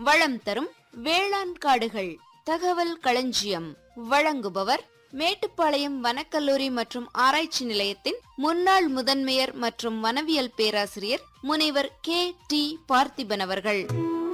வளம் தரும் வேளாண் காடுகள் தகவல் களஞ்சியம் வழங்குபவர் மேட்டுப்பாளையம் வனக்கல்லூரி மற்றும் ஆராய்ச்சி நிலையத்தின் முன்னாள் முதன்மையர் மற்றும் வனவியல் பேராசிரியர் முனைவர் கே டி பார்த்திபன் அவர்கள்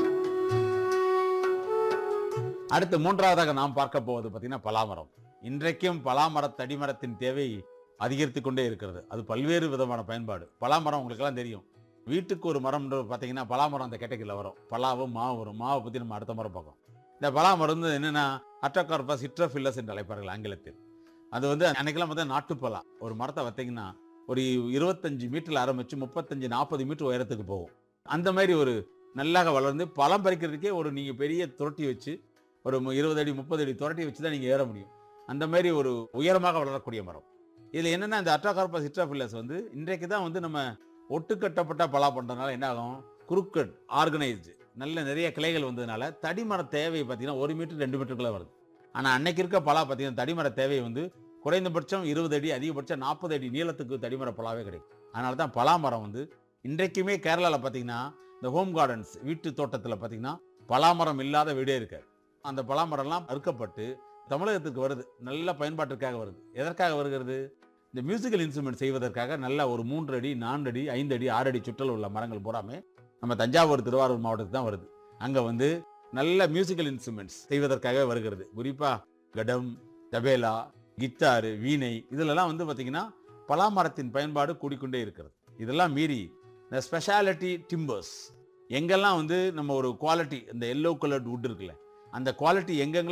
அடுத்து மூன்றாவதாக நாம் பார்க்க போவது பார்த்தீங்கன்னா பலாமரம் இன்றைக்கும் பலாமர தடிமரத்தின் தேவை அதிகரித்து கொண்டே இருக்கிறது அது பல்வேறு விதமான பயன்பாடு பலாமரம் உங்களுக்கெல்லாம் தெரியும் வீட்டுக்கு ஒரு மரம் பார்த்தீங்கன்னா பலாமரம் அந்த கேட்டகரியில் வரும் பலாவும் மாவு வரும் மாவை பற்றி நம்ம அடுத்த முறை பார்ப்போம் இந்த பலாமரம் வந்து என்னென்னா அட்டோகார்பஸ் இட்ரோஃபில்லஸ் என்று அழைப்பார்கள் ஆங்கிலத்தில் அது வந்து அன்னைக்கெல்லாம் பார்த்தா நாட்டுப்பலா ஒரு மரத்தை பார்த்தீங்கன்னா ஒரு இருபத்தஞ்சு மீட்டரில் ஆரம்பித்து முப்பத்தஞ்சு நாற்பது மீட்டர் உயரத்துக்கு போகும் அந்த மாதிரி ஒரு நல்லாக வளர்ந்து பழம் பறிக்கிறதுக்கே ஒரு நீங்கள் பெரிய துரட்டி வச்சு ஒரு மு- இருபது அடி முப்பது அடி துரட்டி வச்சு தான் நீங்கள் ஏற முடியும் அந்த மாதிரி ஒரு உயரமாக வளரக்கூடிய மரம் இதில் என்னென்னா இந்த அட்ராகார்பஸ் இட்ராஃபில்லஸ் வந்து இன்றைக்கு தான் வந்து நம்ம ஒட்டுக்கட்டப்பட்ட பலா பண்ணுறதுனால என்ன ஆகும் குறுக்கட் ஆர்கனைஸ்டு நல்ல நிறைய கிளைகள் வந்ததுனால தடிமர தேவை பார்த்தீங்கன்னா ஒரு மீட்டர் ரெண்டு மீட்டருக்குள்ளே வருது ஆனால் அன்னைக்கு இருக்க பலா பார்த்தீங்கன்னா தடிமர தேவை வந்து குறைந்தபட்சம் இருபது அடி அதிகபட்சம் நாற்பது அடி நீளத்துக்கு தடிமர பலாவே கிடைக்கும் அதனால தான் பலா மரம் வந்து இன்றைக்குமே கேரளாவில் பார்த்தீங்கன்னா இந்த ஹோம் கார்டன்ஸ் வீட்டு தோட்டத்தில் பார்த்தீங்கன்னா பலாமரம் இல்லாத வீடே இருக்காது அந்த பலாமரம்லாம் அறுக்கப்பட்டு தமிழகத்துக்கு வருது நல்ல பயன்பாட்டிற்காக வருது எதற்காக வருகிறது இந்த மியூசிக்கல் இன்ஸ்ட்ருமெண்ட் செய்வதற்காக நல்ல ஒரு மூன்று அடி நான்கு அடி ஐந்து அடி ஆறு அடி சுற்றல் உள்ள மரங்கள் பூராமே நம்ம தஞ்சாவூர் திருவாரூர் மாவட்டத்துக்கு தான் வருது அங்கே வந்து நல்ல மியூசிக்கல் இன்ஸ்ட்ருமெண்ட்ஸ் செய்வதற்காக வருகிறது குறிப்பாக கடம் தபேலா கித்தாரு வீணை இதிலெல்லாம் வந்து பார்த்தீங்கன்னா பலாமரத்தின் பயன்பாடு கூடிக்கொண்டே இருக்கிறது இதெல்லாம் மீறி இந்த ஸ்பெஷாலிட்டி டிம்பர்ஸ் எங்கெல்லாம் வந்து நம்ம ஒரு குவாலிட்டி இந்த எல்லோ கலர்ட் வுட் இருக்குல்ல அந்த குவாலிட்டி எங்கெங்கெல்லாம்